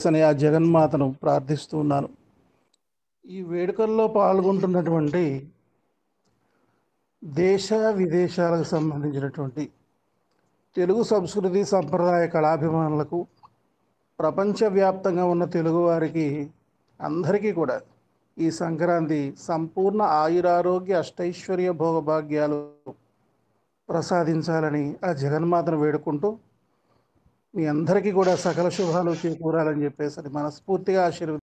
అని ఆ జగన్మాతను ప్రార్థిస్తూ ఉన్నాను ఈ వేడుకల్లో పాల్గొంటున్నటువంటి దేశ విదేశాలకు సంబంధించినటువంటి తెలుగు సంస్కృతి సంప్రదాయ కళాభిమానులకు ప్రపంచవ్యాప్తంగా ఉన్న తెలుగువారికి అందరికీ కూడా ఈ సంక్రాంతి సంపూర్ణ ఆయురారోగ్య అష్టైశ్వర్య భోగభాగ్యాలు ప్రసాదించాలని ఆ జగన్మాతను వేడుకుంటూ మీ అందరికీ కూడా సకల శుభాలు చేకూరాలని చెప్పేసి మనస్ఫూర్తిగా ఆశీర్వ